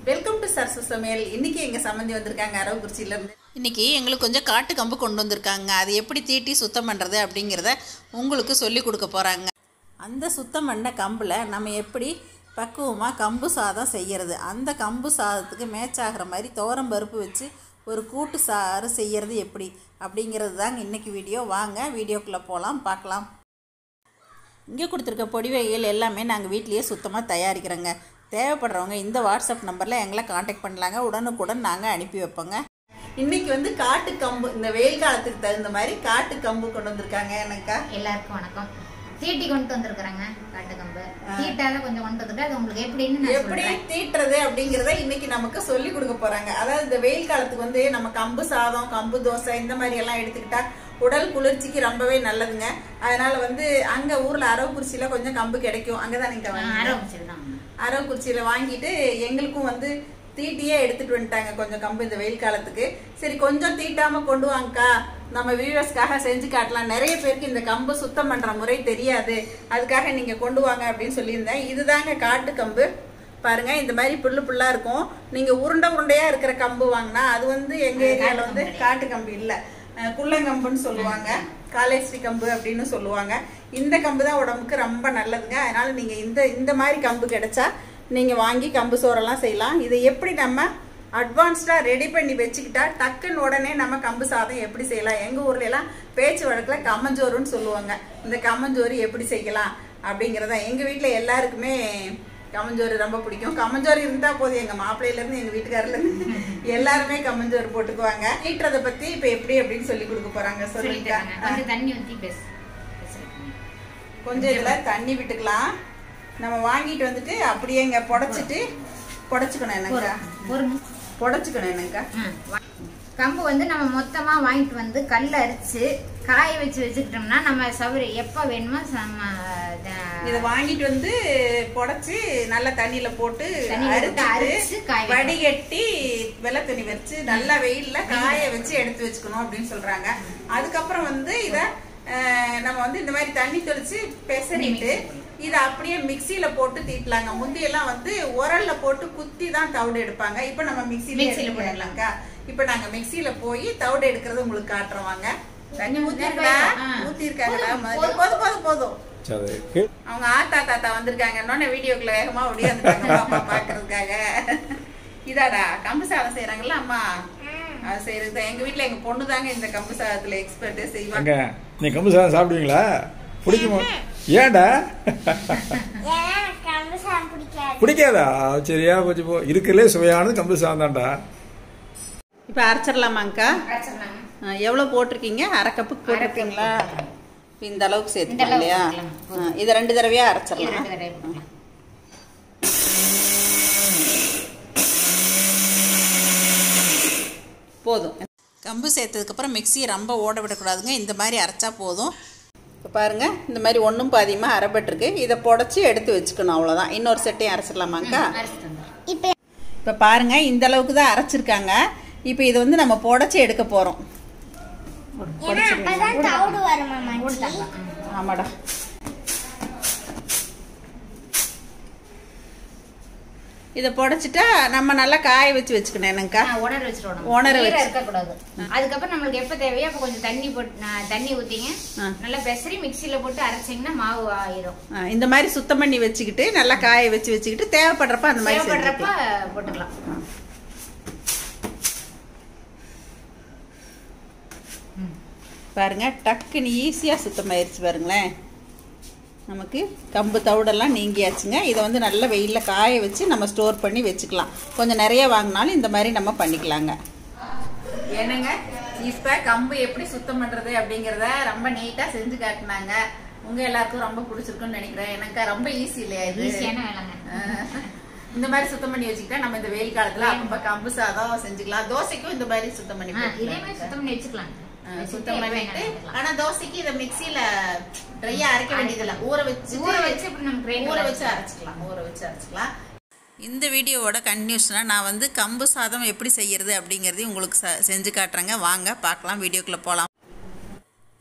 Welcome to Sarasu சமையல் இன்னைக்கு எங்க சம்மந்தி வந்திருக்காங்க அரவக்குறிச்சியில இருந்து இன்னைக்கு எங்களுக்கு கொஞ்சம் காட்டு கம்பு கொண்டு வந்திருக்காங்க அது எப்படி தீட்டி சுத்தம் பண்றது அப்படிங்கிறத உங்களுக்கு சொல்லி கொடுக்க போறாங்க அந்த சுத்தம் பண்ண கம்பில் நம்ம எப்படி பக்குவமாக கம்பு சாதம் செய்யறது அந்த கம்பு சாதத்துக்கு மேட்ச் ஆகிற மாதிரி துவரம் பருப்பு வச்சு ஒரு கூட்டு சாறு செய்யறது எப்படி அப்படிங்கிறது தாங்க இன்னைக்கு வீடியோ வாங்க வீடியோக்குள்ளே போகலாம் பார்க்கலாம் இங்கே கொடுத்துருக்க பொடி வகைகள் எல்லாமே நாங்கள் வீட்லேயே சுத்தமாக தயாரிக்கிறோங்க தேவைப்படுறவங்க இந்த வாட்ஸ்அப் நம்பரில் எங்களை காண்டாக்ட் பண்ணலாங்க உடனுக்குடன் நாங்கள் அனுப்பி வைப்போங்க இன்னைக்கு வந்து காட்டு கம்பு இந்த வெயில் காலத்துக்கு தகுந்த மாதிரி காட்டு கம்பு கொண்டு வந்திருக்காங்க எனக்கா எல்லாருக்கும் வணக்கம் தீட்டி கொண்டு வந்திருக்கிறாங்க காட்டுக்கம்பு தீட்டால கொஞ்சம் கொண்டு வந்துட்டு அது உங்களுக்கு எப்படின்னு நான் எப்படி சொல்றேன் தீட்டுறது அப்படிங்கறத இன்னைக்கு நமக்கு சொல்லி கொடுக்க போறாங்க அதாவது இந்த வெயில் காலத்துக்கு வந்து நம்ம கம்பு சாதம் கம்பு தோசை இந்த மாதிரி எல்லாம் எடுத்துக்கிட்டா உடல் குளிர்ச்சிக்கு ரொம்பவே நல்லதுங்க அதனால வந்து அங்க ஊர்ல அரவக்குறிச்சியில கொஞ்சம் கம்பு கிடைக்கும் அங்கதான் நீங்க வாங்க ஆரம்பிச்சிருந்தாங்க அரவக்குறிச்சியில வாங்கிட்டு எங்களுக்கும் வந்து தீட்டியே எடுத்துட்டு வந்துட்டாங்க கொஞ்சம் கம்பு இந்த வெயில் காலத்துக்கு சரி கொஞ்சம் தீட்டாம கொண்டு வாங்கக்கா நம்ம வியூவர்ஸ்க்காக செஞ்சு காட்டலாம் நிறைய பேருக்கு இந்த கம்பு சுத்தம் பண்ற முறை தெரியாது அதுக்காக நீங்க கொண்டு வாங்க அப்படின்னு சொல்லியிருந்தேன் இதுதாங்க காட்டு கம்பு பாருங்க இந்த மாதிரி புல்லு புல்லா இருக்கும் நீங்க உருண்டை உருண்டையா இருக்கிற கம்பு வாங்கினா அது வந்து எங்க ஏரியால வந்து காட்டு கம்பு இல்ல அஹ் குள்ளங்கம்புன்னு சொல்லுவாங்க காலேஸ்ரீ கம்பு அப்படின்னு சொல்லுவாங்க இந்த கம்பு தான் உடம்புக்கு ரொம்ப நல்லதுங்க அதனால நீங்க இந்த இந்த மாதிரி கம்பு கிடைச்சா நீங்க வாங்கி கம்பு சோறெல்லாம் செய்யலாம் இதை எப்படி நம்ம அட்வான்ஸ்டா ரெடி பண்ணி வச்சுக்கிட்டா டக்குன்னு உடனே நம்ம கம்பு சாதம் எப்படி செய்யலாம் எங்க ஊர்ல எல்லாம் பேச்சு வழக்குல கம்மஞ்சோறுன்னு சொல்லுவாங்க இந்த கம்மஞ்சோறு எப்படி செய்யலாம் அப்படிங்கறத எங்க வீட்ல எல்லாருக்குமே கம்மஞ்சோறு ரொம்ப பிடிக்கும் கம்மஞ்சோறு இருந்தா போதும் எங்க மாப்பிள்ளையில இருந்து எங்க வீட்டுக்காரர்ல இருந்து எல்லாருமே கம்மஞ்சோறு போட்டுக்குவாங்க ஈட்டுறத பத்தி இப்ப எப்படி அப்படின்னு சொல்லி கொடுக்க போறாங்க சொல்லிட்டா சொல்லிட்டாங்க கொஞ்சம் தண்ணி ஊற்றி பேசு பேசுறேன். கொஞ்சம் இதுல தண்ணி விட்டுக்கலாம் நம்ம வாங்கிட்டு வந்துட்டு அப்படியே இங்க புடைச்சிட்டு புடைச்சுக்கணும் என்னங்கக்கா ஒரு நிமிஷம். புடைச்சுக்கணும் என்னங்கக்கா ம், வா- கம்பு வந்து நம்ம மொத்தமா வாங்கிட்டு வந்து கல்ல அரிச்சு காய வச்சு வச்சுக்கிட்டோம்னா நம்ம சவுரி எப்ப வேணுமோ நம்ம அஹ், இத வாங்கிட்டு வந்து புடைச்சு நல்ல தண்ணியில போட்டு தண்ணியில போட்டு அரைச்சு அரைச்சிட்டு காய வைக்கணும். வடிகட்டி வெள்ளை தண்ணி வச்சு நல்லா வெயில்ல காய வச்சு எடுத்து வச்சுக்கணும் அப்படின்னு சொல்றாங்க அதுக்கப்புறம் வந்து இத அஹ், நம்ம வந்து இந்த மாதிரி தண்ணி தெளிச்சு பெசரிட்டு இத அப்படியே மிக்சியில போட்டு தீட்டலாங்க முந்தி எல்லாம் வந்து உரல்ல போட்டு குத்தி தான் தவிடு எடுப்பாங்க இப்ப நம்ம மிக்சியில மிக்சியில போடலாம்க்கா இப்ப நாங்க மிக்சியில போய் தவிடு எடுக்கிறது உங்களுக்கு காட்டுறோம் வாங்க தண்ணி ஊத்திருக்கா ஆ. ஊத்திருக்காங்கடா போதும் போதும் போதும் சரி கீழ் அவங்க ஆத்தா தாத்தா வந்திருக்காங்க இன்னொன்னு வீடியோக்குள்ள வேகமா ஒடியாந்துட்டாங்க பாப்பா பாக்குறதுக்காக இதாடா கம்பு சாதம் செய்யறாங்கல்ல அம்மா அது செய்யறது எங்க வீட்ல எங்க பொண்ணு தாங்க இந்த கம்பு சாதத்துல எக்ஸ்பர்ட் செய்வாங்க அங்க நீ கம்பு சாதம் சாப்பிடுவீங்களா பிடிக்குமா ஏன்டா பிடிக்காதா சரியா போச்சு போ இருக்கிறதுலே சுவையானது கம்பு சாதம் தான்டா இப்ப அரைச்சிடலாமாங்கக்கா அரைச்சிடலாங்க. ஆ, எவ்வளவு போட்டிருக்கீங்க அரை கப்புக்கு போட்டிருக்கீங்களா இப்ப இந்த அளவுக்கு இந்த சேர்த்துக்கலாம் அளவுக்கு இல்லையா சேர்த்துக்கலாம். ஆ, இதை ரெண்டு தடவையா இது அரைச்சிடலாம் ரெண்டு தடவை போட்டுக்கலாம். போதும் கம்பு சேர்த்ததுக்கப்புறம் மிக்சியை ரொம்ப ஓட விடக்கூடாதுங்க இந்த மாதிரி அரைச்சா போதும் இப்போ பாருங்க இந்த மாதிரி ஒன்றும் பாதியமாக அரைப்பட்டிருக்கு இதை புடச்சி எடுத்து வச்சுக்கணும் அவ்வளோதான் இன்னொரு செட்டையும் அரைச்சிடலாமாங்க்கா அரைச்சிட்டு வந்துடுறேன். இப்போ பாருங்க இந்த அளவுக்கு தான் அரைச்சிருக்காங்க இப்போ இதை வந்து நம்ம புடச்சி எடுக்க போகிறோம் போட்டுட்டாங்களா? ஆமாடா இதை புடச்சிட்டா நம்ம நல்லா காய வச்சு வச்சுக்கணும் என்னங்கக்கா ஆ, உணர வச்சிடணும். உணர ஈரம் வச்சு. இருக்கக்கூடாது. அதுக்கப்புறம் நம்மளுக்கு எப்ப தேவையோ அப்ப கொஞ்சம் தண்ணி போட்டு ஆ, தண்ணி ஊத்திங்க ஆ. நல்லா பெசரி மிக்ஸில போட்டு அரைச்சீங்கன்னா மாவு ஆயிரும் ஆ, இந்த மாதிரி சுத்தம் பண்ணி வச்சுக்கிட்டு நல்லா காய வச்சு வச்சுக்கிட்டு தேவைப்படுறப்ப அந்த மாதிரி தேவைப்படுறப்ப செஞ்சுக்கலாம் போட்டுக்கலாம் பாருங்க டக்குன்னு ஈஸியாக சுத்தமாயிருச்சு பாருங்களேன் நமக்கு கம்பு தவிடெல்லாம் நீங்கியாச்சுங்க இதை வந்து நல்ல வெயிலில் காய வச்சு நம்ம ஸ்டோர் பண்ணி வச்சுக்கலாம் கொஞ்சம் நிறைய வாங்கினாலும் இந்த மாதிரி நம்ம பண்ணிக்கலாங்க என்னங்க இப்போ கம்பு எப்படி சுத்தம் பண்ணுறது அப்படிங்கிறத ரொம்ப நீட்டாக செஞ்சு காட்டினாங்க உங்கள் எல்லாருக்கும் ரொம்ப பிடிச்சிருக்குன்னு நினைக்கிறேன் எனக்கு ரொம்ப ஈஸி இல்லையா இது ஈஸியான வேலைங்க இந்த மாதிரி சுத்தம் பண்ணி வச்சுக்கிட்டா நம்ம இந்த வெயில் காலத்துல அப்பப்ப கம்பு சாதம் செஞ்சுக்கலாம் தோசைக்கும் இந்த மாதிரி சுத்தம் பண்ணி ஆ, இதே போட்டுக்கலாம். மாதிரி சுத்தம் பண்ணி வச்சுக்கலாம் ஆ, வச்சுட்டு சுத்தம் எப்ப பண்ணிட்டு வேணாலும் எடுத்துக்கலாம். ஆனா தோசைக்கு இத மிக்ஸில ட்ரையா அரைக்க வேண்டியதில்ல ஊற வச்சு ஊற வச்சு இப்படி நம்ம grinder ஊற ல வச்சு அரைச்சிக்கலாம் ஊற வச்சு அரைச்சிக்கலாம் இந்த வீடியோவோட கன்டினியூஷனாக நான் வந்து கம்பு சாதம் எப்படி செய்யறது அப்படிங்கிறதையும் உங்களுக்கு ச- செஞ்சு காட்டுறேங்க வாங்க பார்க்கலாம் வீடியோக்குள்ளே போகலாம்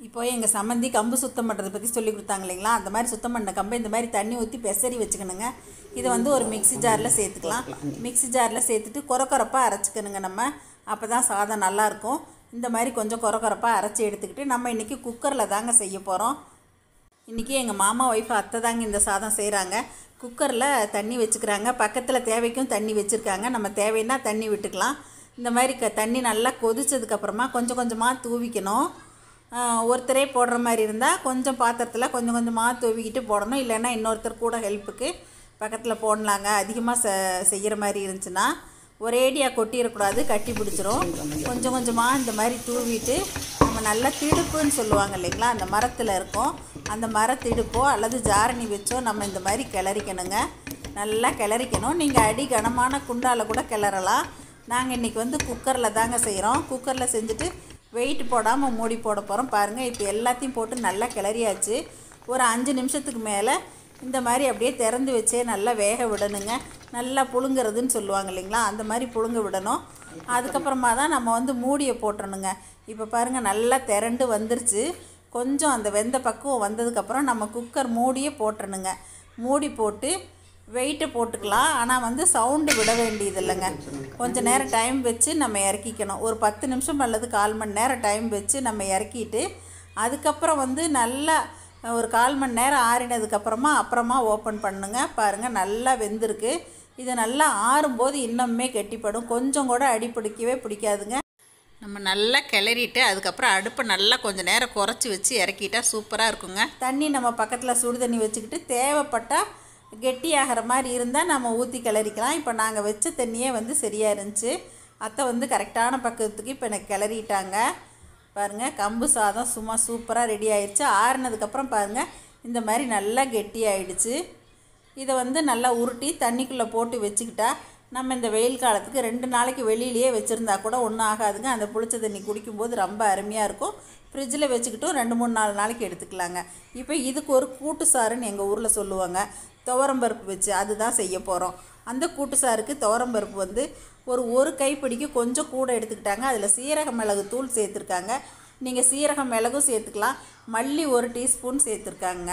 இப்போ எங்கள் சம்மந்தி கம்பு சுத்தம் பண்ணுறதை பற்றி சொல்லி கொடுத்தாங்க இல்லைங்களா அந்த மாதிரி சுத்தம் பண்ண கம்பை இந்த மாதிரி தண்ணி ஊற்றி பெசரி வச்சுக்கணுங்க இதை வந்து ஒரு மிக்ஸி ஜாரில் சேர்த்துக்கலாம் மிக்ஸி ஜாரில் சேர்த்துட்டு கொர கொரப்பாக அரைச்சிக்கணுங்க நம்ம அப்போ தான் சாதம் நல்லாயிருக்கும் இந்த மாதிரி கொஞ்சம் கொர கொரப்பாக அரைச்சி எடுத்துக்கிட்டு நம்ம இன்றைக்கி குக்கரில் தாங்க செய்ய போகிறோம் இன்றைக்கி எங்கள் மாமா ஒய்ஃப் அத்தை தாங்க இந்த சாதம் செய்கிறாங்க குக்கரில் தண்ணி வச்சுக்கிறாங்க பக்கத்தில் தேவைக்கும் தண்ணி வச்சுருக்காங்க நம்ம தேவைன்னா தண்ணி விட்டுக்கலாம் இந்த மாதிரி க தண்ணி நல்லா கொதிச்சதுக்கப்புறமா கொஞ்சம் கொஞ்சமாக தூவிக்கணும் ஆஹ் ஒருத்தரே போடுற மாதிரி இருந்தால் கொஞ்சம் பாத்திரத்தில் கொஞ்சம் கொஞ்சமாக தூவிக்கிட்டு போடணும் இல்லைன்னா இன்னொருத்தர் கூட ஹெல்ப்புக்கு பக்கத்தில் போடலாங்க அதிகமாக செ செய்கிற மாதிரி இருந்துச்சுன்னா ஒரேடியாக கொட்டிடக்கூடாது கட்டி பிடிச்சிரும் கொஞ்சம் கொஞ்சமாக இந்த மாதிரி தூவிட்டு நம்ம நல்லா திடுப்புன்னு சொல்லுவாங்க இல்லைங்களா அந்த மரத்தில் இருக்கும் அந்த மர திடுப்போ அல்லது ஜாரணி வச்சோ நம்ம இந்த மாதிரி கிளறிக்கணுங்க நல்லா கிளறிக்கணும் நீங்கள் அடி கனமான குண்டால் கூட கிளறலாம் நாங்கள் இன்றைக்கி வந்து குக்கரில் தாங்க செய்கிறோம் குக்கரில் செஞ்சுட்டு வெயிட் போடாமல் மூடி போட போகிறோம் பாருங்கள் இப்போ எல்லாத்தையும் போட்டு நல்லா கிளறியாச்சு ஒரு அஞ்சு நிமிஷத்துக்கு மேலே இந்த மாதிரி அப்படியே திறந்து வச்சே நல்லா வேக விடணுங்க நல்லா புழுங்குறதுன்னு சொல்லுவாங்க இல்லைங்களா அந்த மாதிரி புழுங்க விடணும் அதுக்கப்புறமா தான் நம்ம வந்து மூடியை போட்டுறணுங்க இப்போ பாருங்கள் நல்லா திரண்டு வந்துருச்சு கொஞ்சம் அந்த வெந்த பக்குவம் வந்ததுக்கப்புறம் நம்ம குக்கர் மூடியே போட்டுறணுங்க மூடி போட்டு வெயிட்டை போட்டுக்கலாம் ஆனால் வந்து சவுண்டு விட வேண்டியது இல்லைங்க கொஞ்சம் நேரம் டைம் வச்சு நம்ம இறக்கிக்கணும் ஒரு பத்து நிமிஷம் அல்லது கால் மணி நேரம் டைம் வச்சு நம்ம இறக்கிட்டு அதுக்கப்புறம் வந்து நல்லா ஒரு கால் மணி நேரம் ஆறினதுக்கப்புறமா அப்புறமா ஓப்பன் பண்ணுங்க பாருங்கள் நல்லா வெந்திருக்கு இது நல்லா ஆறும்போது இன்னுமே கெட்டிப்படும் கொஞ்சம் கூட அடி பிடிக்கவே பிடிக்காதுங்க நம்ம நல்லா கிளறிட்டு அதுக்கப்புறம் அடுப்பை நல்லா கொஞ்சம் நேரம் குறைச்சி வச்சு இறக்கிட்டா சூப்பராக இருக்குங்க தண்ணி நம்ம பக்கத்தில் சுடு தண்ணி வச்சுக்கிட்டு தேவைப்பட்டால் கெட்டியாகிற மாதிரி இருந்தால் நம்ம ஊற்றி கிளறிக்கலாம் இப்போ நாங்கள் வச்ச தண்ணியே வந்து சரியாக இருந்துச்சு அத்தை வந்து கரெக்டான பக்கத்துக்கு இப்போ எனக்கு கிளறிட்டாங்க பாருங்கள் கம்பு சாதம் சும்மா சூப்பராக ரெடி ஆயிடுச்சு ஆறுனதுக்கப்புறம் பாருங்கள் இந்த மாதிரி நல்லா கெட்டி ஆயிடுச்சு இதை வந்து நல்லா உருட்டி தண்ணிக்குள்ளே போட்டு வச்சுக்கிட்டா நம்ம இந்த வெயில் காலத்துக்கு ரெண்டு நாளைக்கு வெளியிலேயே வச்சுருந்தா கூட ஒன்றும் ஆகாதுங்க அந்த புளிச்ச தண்ணி குடிக்கும்போது ரொம்ப அருமையாக இருக்கும் ஃப்ரிட்ஜில் வச்சுக்கிட்டும் ரெண்டு மூணு நாலு நாளைக்கு எடுத்துக்கலாங்க இப்போ இதுக்கு ஒரு கூட்டு சாறுன்னு எங்கள் ஊரில் சொல்லுவாங்க துவரம்பருப்பு வச்சு அதுதான் செய்ய போகிறோம் அந்த கூட்டு சாருக்கு துவரம்பருப்பு வந்து ஒரு ஒரு கைப்பிடிக்கு கொஞ்சம் கூட எடுத்துக்கிட்டாங்க அதில் சீரக மிளகு தூள் சேர்த்துருக்காங்க நீங்கள் சீரக மிளகும் சேர்த்துக்கலாம் மல்லி ஒரு டீஸ்பூன் சேர்த்துருக்காங்க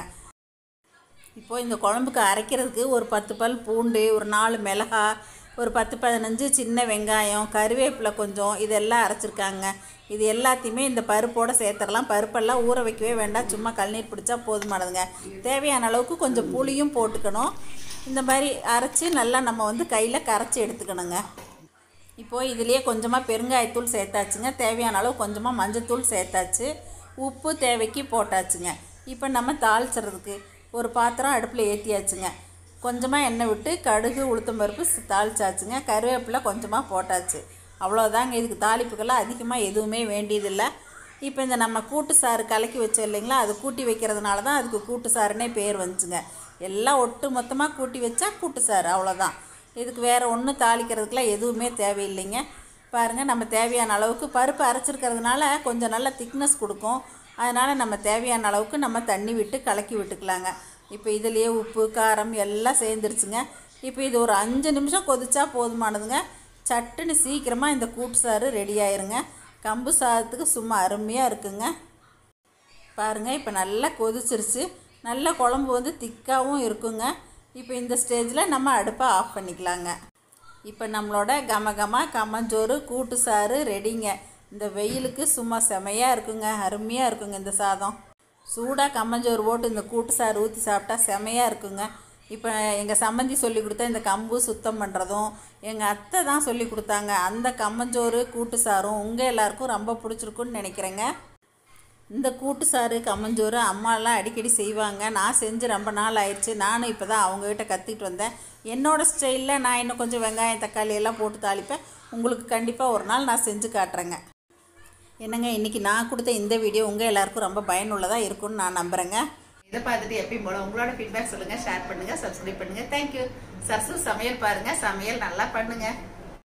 இப்போ இந்த குழம்புக்கு அரைக்கிறதுக்கு ஒரு பத்து பல் பூண்டு ஒரு நாலு மிளகா ஒரு பத்து பதினஞ்சு சின்ன வெங்காயம் கருவேப்பிலை கொஞ்சம் இதெல்லாம் அரைச்சிருக்காங்க இது எல்லாத்தையுமே இந்த பருப்போடு சேர்த்துடலாம் பருப்பெல்லாம் ஊற வைக்கவே வேண்டாம் சும்மா கழுநீர் பிடிச்சா போதுமானதுங்க தேவையான அளவுக்கு கொஞ்சம் புளியும் போட்டுக்கணும் இந்த மாதிரி அரைச்சி நல்லா நம்ம வந்து கையில் கரைச்சி எடுத்துக்கணுங்க இப்போது இதுலேயே கொஞ்சமாக பெருங்காயத்தூள் சேர்த்தாச்சுங்க தேவையான அளவு கொஞ்சமாக மஞ்சத்தூள் சேர்த்தாச்சு உப்பு தேவைக்கு போட்டாச்சுங்க இப்போ நம்ம தாளிச்சிறதுக்கு ஒரு பாத்திரம் அடுப்பில் ஏற்றியாச்சுங்க கொஞ்சமாக எண்ணெய் விட்டு கடுகு உளுத்தம்பருப்பு சி- தாளிச்சாச்சுங்க கருவேப்பிலை கொஞ்சமாக போட்டாச்சு அவ்வளோதாங்க இதுக்கு தாளிப்புக்கெல்லாம் அதிகமாக எதுவுமே வேண்டியதில்லை இப்போ இந்த நம்ம கூட்டு சாறு கலக்கி வச்சோம் இல்லைங்களா அது கூட்டி வைக்கிறதுனால தான் அதுக்கு கூட்டு சாறுனே பேர் வந்துச்சுங்க எல்லாம் ஒட்டு மொத்தமாக கூட்டி வச்சா கூட்டு சாறு அவ்வளோதான் இதுக்கு வேறு ஒன்றும் தாளிக்கிறதுக்குலாம் எதுவுமே தேவையில்லைங்க பாருங்கள் நம்ம தேவையான அளவுக்கு பருப்பு அரைச்சிருக்கிறதுனால கொஞ்சம் நல்ல திக்னஸ் கொடுக்கும் அதனால் நம்ம தேவையான அளவுக்கு நம்ம தண்ணி விட்டு கலக்கி விட்டுக்கலாங்க இப்போ இதுலேயே உப்பு காரம் எல்லாம் சேர்ந்துருச்சுங்க இப்போ இது ஒரு அஞ்சு நிமிஷம் கொதிச்சா போதுமானதுங்க சட்டுன்னு சீக்கிரமாக இந்த கூட்டு சாறு ரெடி ஆயிருங்க கம்பு சாதத்துக்கு சும்மா அருமையாக இருக்குங்க பாருங்கள் இப்போ நல்லா கொதிச்சிருச்சு நல்ல குழம்பு வந்து திக்காகவும் இருக்குங்க இப்போ இந்த ஸ்டேஜில் நம்ம அடுப்பை ஆஃப் பண்ணிக்கலாங்க இப்போ நம்மளோட கம கம கம்மஞ்சோறு கூட்டு சாறு ரெடிங்க இந்த வெயிலுக்கு சும்மா செமையாக இருக்குங்க அருமையாக இருக்குங்க இந்த சாதம் சூடாக கம்மஞ்சோறு போட்டு இந்த கூட்டு சாறு ஊற்றி சாப்பிட்டா செமையாக இருக்குங்க இப்போ எங்கள் சம்மந்தி சொல்லி கொடுத்த இந்த கம்பு சுத்தம் பண்ணுறதும் எங்கள் அத்தை தான் சொல்லி கொடுத்தாங்க அந்த கம்மஞ்சோறு கூட்டு சாரும் உங்கள் எல்லாருக்கும் ரொம்ப பிடிச்சிருக்குன்னு நினைக்கிறேங்க இந்த கூட்டு சாறு கம்மஞ்சோறு அம்மாலாம் அடிக்கடி செய்வாங்க நான் செஞ்சு ரொம்ப நாள் ஆயிடுச்சு நானும் இப்போ தான் அவங்கக்கிட்ட கற்றுக்கிட்டு வந்தேன் என்னோடய ஸ்டைலில் நான் இன்னும் கொஞ்சம் வெங்காயம் தக்காளி எல்லாம் போட்டு தாளிப்பேன் உங்களுக்கு கண்டிப்பாக ஒரு நாள் நான் செஞ்சு காட்டுறேங்க என்னங்க இன்றைக்கி நான் கொடுத்த இந்த வீடியோ உங்கள் எல்லாருக்கும் ரொம்ப பயனுள்ளதாக இருக்கும்னு நான் நம்புகிறேங்க இதை பார்த்துட்டு எப்பயும் போல உங்களோட ஃபீட்பேக் சொல்லுங்கள் ஷேர் பண்ணுங்கள் சப்ஸ்கிரைப் பண்ணுங்கள் தேங்க்யூ சர்சு சமையல் பாருங்கள் சமையல் நல்லா பண்ணுங்கள்